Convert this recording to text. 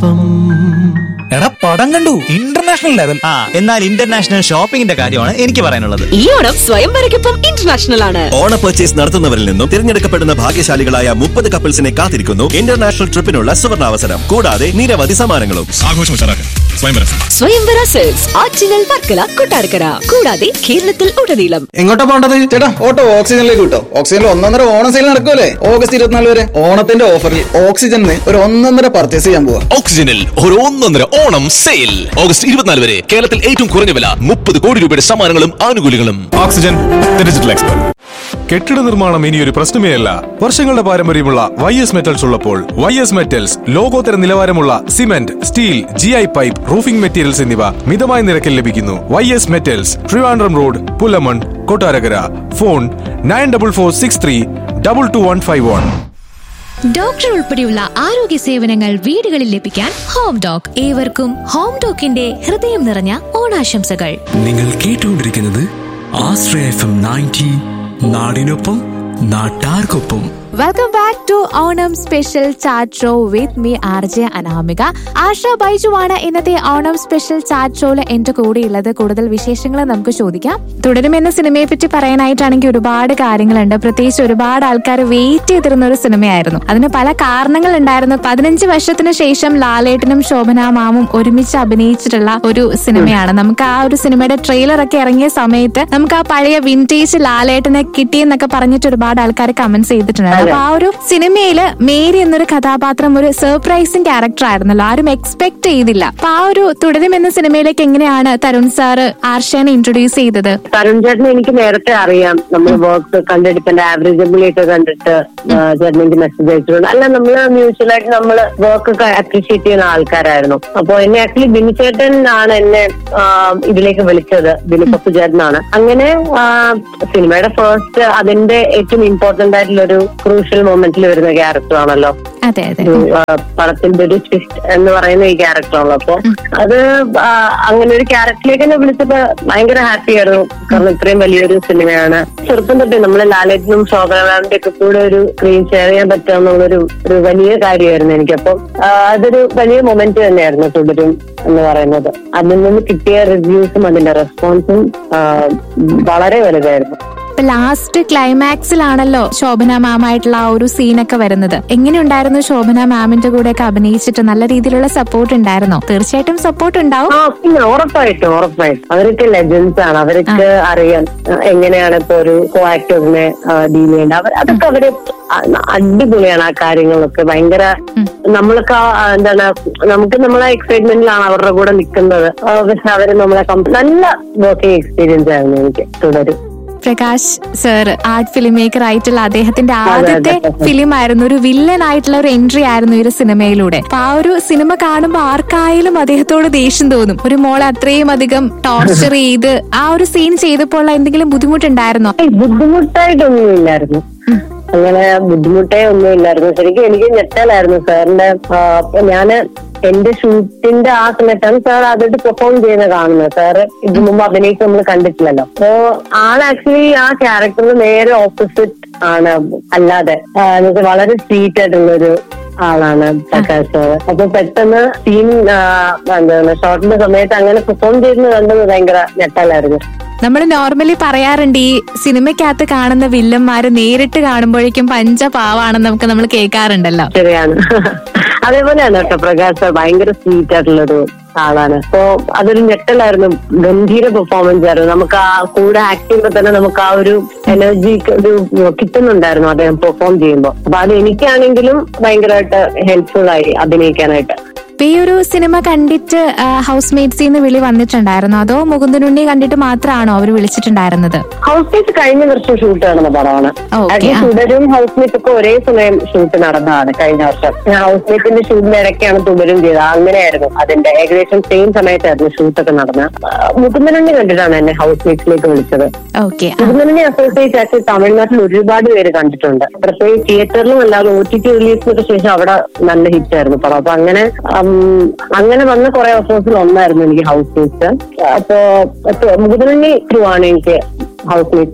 സ്വയംവരമൊപ്പം എടാ പടം കണ്ടു ഇന്റർനാഷണൽ ലെവൽ ആ എന്നാൽ ഇന്റർനാഷണൽ ഷോപ്പിംഗിന്റെ കാര്യമാണ് എനിക്ക് പറയാനുള്ളത് ഈ ഓണം സ്വയംവരയ്ക്കൊപ്പം ഇന്റർനാഷണൽ ആണ് ഓണ പർച്ചേസ് നടത്തുന്നവരിൽ നിന്നും തിരഞ്ഞെടുക്കപ്പെടുന്ന ഭാഗ്യശാലികളായ മുപ്പത് കപ്പിൾസിനെ കാത്തിരിക്കുന്നു ഇന്റർനാഷണൽ ട്രിപ്പിനുള്ള സുവർണാവസരം കൂടാതെ നിരവധി സമ്മാനങ്ങളും ആഘോഷം ഉഷാറാക്കാൻ സ്വയംവരം സ്വയംവര സെൽസ് ആറ്റിങ്ങൽ വർക്കല കൊട്ടാരക്കര കൂടാതെ കേരളത്തിൽ ഉടനീളം എങ്ങോട്ടാ പോണ്ടത് ചേട്ടാ ഓട്ടോ ഓക്സിജനിലേക്ക് കിട്ടോ ഓക്സിജനിൽ ഒന്നൊന്നര ഓണം സെയിൽ നടക്കുമല്ലേ ഓഗസ്റ്റ് ഇരുപത്തിനാല് വരെ ഓണത്തിന്റെ ഓഫറിൽ ഓക്സിജനിൽ ഒരു ഒന്നൊന്നര പർച്ചേസ് ചെയ്യാൻ പോവാ ഓക്സിജനിൽ ഒരു ഒന്നൊന്നര ഓണം സെയിൽ ഓഗസ്റ്റ് ഇരുപത്തിനാല് വരെ കേരളത്തിൽ ഏറ്റവും കുറഞ്ഞ വില മുപ്പത് കോടി രൂപയുടെ സമ്മാനങ്ങളും ആനുകൂല്യങ്ങളും ഓക്സിജൻ ഡിജിറ്റൽ എക്സ്പെർട്ട് കെട്ടിട നിർമ്മാണം ഇനി ഒരു പ്രശ്നമേ അല്ല വർഷങ്ങളുടെ പാരമ്പര്യമുള്ള വൈ എസ് മെറ്റൽസ് ഉള്ളപ്പോൾ വൈ എസ് മെറ്റൽസ് ലോകോത്തര നിലവാരമുള്ള cement steel G I pipe roofing materials എന്നിവ മിതമായ നിരക്കിൽ ലഭിക്കുന്നു Y S metals Trivandrum road Pulamon Kottarakkara phone nine double four six three double two one five one doctor ഉൾപ്പെടെയുള്ള ആരോഗ്യ സേവനങ്ങൾ വീടുകളിൽ ലഭിക്കാൻ ഹോം ഡോക് ഏവർക്കും ഹോം ഡോക്കിന്റെ ഹൃദയം നിറഞ്ഞ ഓണാശംസകൾ നിങ്ങൾ കേട്ടുകൊണ്ടിരിക്കുന്നത് ആശ്രയ എഫ് എം നയൻറ്റി നാടിനൊപ്പം നാട്ടാർക്കൊപ്പം welcome back to Onam special chat show with me R J Anamika Asha ബൈജുവാണ് ഇന്നത്തെ ഓണം സ്പെഷ്യൽ ചാറ്റ് ഷോയിൽ എന്റെ കൂടെ ഉള്ളത് കൂടുതൽ വിശേഷങ്ങൾ നമുക്ക് ചോദിക്കാം തുടരും എന്ന സിനിമയെ പറ്റി പറയാനായിട്ടാണെങ്കിൽ ഒരുപാട് കാര്യങ്ങളുണ്ട് പ്രത്യേകിച്ച് ഒരുപാട് ആൾക്കാർ വെയിറ്റ് ചെയ്തിരുന്ന ഒരു സിനിമയായിരുന്നു അതിന് പല കാരണങ്ങൾ ഉണ്ടായിരുന്നു പതിനഞ്ച് വർഷത്തിന് ശേഷം ലാലേട്ടനും ശോഭന മാമും ഒരുമിച്ച് അഭിനയിച്ചിട്ടുള്ള ഒരു സിനിമയാണ് നമുക്ക് ആ ഒരു സിനിമയുടെ ട്രെയിലർ ഒക്കെ ഇറങ്ങിയ സമയത്ത് നമുക്ക് ആ പഴയ വിന്റേജ് ലാലേട്ടനെ കിട്ടിയെന്നൊക്കെ പറഞ്ഞിട്ട് ഒരുപാട് ആൾക്കാർ കമന്റ്സ് ചെയ്തിട്ടുണ്ട് അപ്പൊ ആ ഒരു സിനിമയില് മേരി എന്നൊരു കഥാപാത്രം ഒരു സർപ്രൈസിംഗ് ക്യാരക്ടർ ആയിരുന്നല്ലോ ആരും എക്സ്പെക്ട് ചെയ്തില്ല അപ്പൊ ആ ഒരു തുടരും എന്ന സിനിമയിലേക്ക് എങ്ങനെയാണ് തരുൺ സാറ് ആർഷനെ ഇൻട്രൊഡ്യൂസ് ചെയ്തത് തരുൺ ചേട്ടനെ എനിക്ക് നേരത്തെ അറിയാം നമ്മൾ വർക്ക് കണ്ടിട്ട് എന്റെ ആവറേജബിളി ഒക്കെ കണ്ടിട്ട് ആ, ചേട്ടൻ എനിക്ക് മെസ്സേജ് അയച്ചിട്ടുണ്ട് അല്ല നമ്മള് മ്യൂച്വലായിട്ട് നമ്മൾ വർക്ക് ഒക്കെ അപ്രീഷിയേറ്റ് ചെയ്യുന്ന ആൾക്കാരായിരുന്നു അപ്പൊ എന്നെ ആക്ച്വലി ബിനിച്ചേട്ടൻ ആണ് എന്നെ ആ, ഇതിലേക്ക് വിളിച്ചത് ബിനിപ്പപ്പു ചേട്ടനാണ് അങ്ങനെ ആ, സിനിമയുടെ ഫസ്റ്റ് അതിന്റെ ഏറ്റവും ഇമ്പോർട്ടന്റ് ആയിട്ടുള്ള ഒരു ക്രൂഷ്യൽ മൊമെന്റിൽ വരുന്ന ക്യാരക്ടർ ആണല്ലോ അതെ അതെ ഒരു, ആ, പടത്തിന്റെ ഒരു ട്വിസ്റ്റ് എന്ന് പറയുന്ന ഈ ക്യാരക്ടറാണല്ലോ അപ്പൊ അത് ആ, അങ്ങനെ ഒരു ക്യാരക്ടറിലേക്ക് തന്നെ വിളിച്ചപ്പോ ഭയങ്കര ഹാപ്പി ആയിരുന്നു കാരണം ഇത്രയും വലിയൊരു സിനിമയാണ് ചെറുപ്പം തൊട്ടേ നമ്മള് ലാലേട്ടനും ശോഭനമാരുടെ ഒക്കെ കൂടെ ഒരു സ്ക്രീൻ ഷെയർ ചെയ്യാൻ പറ്റുക എന്നുള്ളൊരു ഒരു വലിയ കാര്യമായിരുന്നു എനിക്കപ്പം ആ, അതൊരു വലിയ മൊമെന്റ് തന്നെയായിരുന്നു തുടരും എന്ന് പറയുന്നത് അതിൽ നിന്ന് കിട്ടിയ റിവ്യൂസും അതിന്റെ റെസ്പോൺസും ആ, വളരെ വലുതായിരുന്നു ഇപ്പൊ ലാസ്റ്റ് ക്ലൈമാക്സിലാണല്ലോ ശോഭന മാമായിട്ടുള്ള ആ ഒരു സീനൊക്കെ വരുന്നത് എങ്ങനെയുണ്ടായിരുന്നു ശോഭന മാമിന്റെ കൂടെ ഒക്കെ അഭിനയിച്ചിട്ട് നല്ല രീതിയിലുള്ള സപ്പോർട്ട് ഉണ്ടായിരുന്നോ തീർച്ചയായിട്ടും സപ്പോർട്ട് ഉണ്ടാവും ആ പിന്നെ ഉറപ്പായിട്ടും ഉറപ്പായിട്ടും അവരൊക്കെ ലെജൻസ് ആണ് അവർക്ക് അറിയാം ആ, എങ്ങനെയാണ് ഇപ്പൊ ഒരു കോ ആക്ടറിനെ ഡീൽ ചെയ്യേണ്ടത് അവർ അതൊക്കെ അവര് ആ, അടിപൊളിയാണ് ആ കാര്യങ്ങളൊക്കെ ഭയങ്കര നമ്മളൊക്കെ ആ, എന്താണ് നമുക്ക് നമ്മളെ എക്സൈറ്റ്മെന്റിലാണ് അവരുടെ കൂടെ നിൽക്കുന്നത് ആ, പക്ഷെ അവര് നമ്മളെ കം- നല്ല വർക്കിംഗ് എക്സ്പീരിയൻസ് ആയിരുന്നു എനിക്ക് തുടരും Prakash sir art film maker ആയിട്ടുള്ള അദ്ദേഹത്തിന്റെ ആദ്യത്തെ അതെ. ഫിലിം ആയിരുന്നു ഒരു വില്ലൻ ആയിട്ടുള്ള ഒരു എൻട്രി ആയിരുന്നു ഈ ഒരു സിനിമയിലൂടെ അപ്പൊ ആ ഒരു സിനിമ കാണുമ്പോൾ ആർക്കായാലും അദ്ദേഹത്തോട് ദേഷ്യം തോന്നും ഒരു മോളെ അത്രയും അധികം ടോർച്ചർ ചെയ്ത് ആ ഒരു സീൻ ചെയ്തപ്പോൾ എന്തെങ്കിലും ബുദ്ധിമുട്ടുണ്ടായിരുന്നോ ഏയ് ബുദ്ധിമുട്ടായിട്ടൊന്നും ഇല്ലായിരുന്നു അങ്ങനെ ബുദ്ധിമുട്ടേ ഒന്നും ഇല്ലായിരുന്നു ശരിക്കും എനിക്ക് ഞെട്ടലായിരുന്നു സാറിന്റെ ആ, അപ്പൊ ഞാന് എന്റെ ഷൂട്ടിന്റെ ആ സമയത്താണ് സാർ ആദ്യമായിട്ട് പെർഫോം ചെയ്യുന്നത് കാണുന്നത് സാറ് ഇതിനു മുമ്പ് അഭിനയിച്ച് നമ്മൾ കണ്ടിട്ടില്ലല്ലോ അപ്പോ ആൾ ആക്ച്വലി ആ ക്യാരക്ടറിന് നേരെ ഓപ്പോസിറ്റ് ആണ് അല്ലാതെ ആ, എന്ന് വെച്ചാ വളരെ സ്വീറ്റ് ആയിട്ടുള്ള ഒരു ആളാണ് പ്രകാശ് സാർ അപ്പൊ പെട്ടെന്ന് സീൻ എന്താണ് ഷോട്ടിന്റെ സമയത്ത് അങ്ങനെ പെർഫോം ചെയ്യുന്നത് കണ്ടത് ഭയങ്കര ഞെട്ടലായിരുന്നു നമ്മൾ നോർമലി പറയാറുണ്ട് ഈ സിനിമയ്ക്കകത്ത് കാണുന്ന വില്ലന്മാര് നേരിട്ട് കാണുമ്പോഴേക്കും പഞ്ചപാവാണെന്ന് നമുക്ക് നമ്മൾ കേൾക്കാറുണ്ടല്ലോ ശരിയാണ് അതേപോലെയാണ് കേട്ടോ പ്രകാശ് സാർ ഭയങ്കര സ്വീറ്റ് ആയിട്ടുള്ളൊരു ആളാണ് അപ്പോ അതൊരു ഞെട്ടലായിരുന്നു ഗംഭീര പെർഫോമൻസ് ആയിരുന്നു നമുക്ക് ആ കൂടെ ആക്ട് ചെയ്യുമ്പോൾ തന്നെ നമുക്ക് ആ ഒരു എനർജി ഒരു കിട്ടുന്നുണ്ടായിരുന്നു അദ്ദേഹം പെർഫോം ചെയ്യുമ്പോൾ അപ്പൊ അത് എനിക്കാണെങ്കിലും ഭയങ്കരമായിട്ട് ഹെൽപ്ഫുൾ ആയി അഭിനയിക്കാനായിട്ട് ഇപ്പൊ ഈ ഒരു സിനിമ കണ്ടിട്ട് ഹൗസ് മേറ്റ്സിന്ന് വിളി വന്നിട്ടുണ്ടായിരുന്നോ അതോ മുകുന്ദനുണ്ണി കണ്ടിട്ട് മാത്രമാണോ അവർ വിളിച്ചിട്ടുണ്ടായിരുന്നത് ഹൗസ് മേറ്റ് കഴിഞ്ഞ വർഷം ഷൂട്ട് നടന്ന പടമാണ് Okay, അത് ആ. തുടരും ഹൗസ് മേറ്റ് ഒക്കെ ഒരേ സമയം ഷൂട്ട് നടന്നതാണ് കഴിഞ്ഞ വർഷം ഞാൻ ഹൗസ് മേറ്റിന്റെ ഷൂട്ടിന്റെ ഇടയ്ക്കാണ് തുടരും ചെയ്തത് അങ്ങനെയായിരുന്നു അതിന്റെ ഏകദേശം സെയിം സമയത്തായിരുന്നു ഷൂട്ടൊക്കെ നടന്നത് മുകുന്ദനുണ്ണി കണ്ടിട്ടാണ് എന്നെ ഹൗസ് മേറ്റിലേക്ക് വിളിച്ചത് ഓക്കെ മുകുന്ദനുണ്ണി അസോസിയേറ്റ് ആക്കി തമിഴ്നാട്ടിൽ ഒരുപാട് പേര് കണ്ടിട്ടുണ്ട് പ്രത്യേകിച്ച് തിയേറ്ററിലും അല്ലാതെ ഒ ടി ടി റിലീസിനൊക്കെ ശേഷം അവിടെ നല്ല ഹിറ്റ് ആയിരുന്നു പടം അപ്പൊ അങ്ങനെ ഉം, അങ്ങനെ വന്ന കുറെ ഓഫേഴ്സിൽ ഒന്നായിരുന്നു എനിക്ക് ഹൗസ് മേറ്റ്സ് അപ്പോ മുകുന്ദനുണ്ണി ത്രൂ ആണ് എനിക്ക് ഹൗസ് മേറ്റ്സ്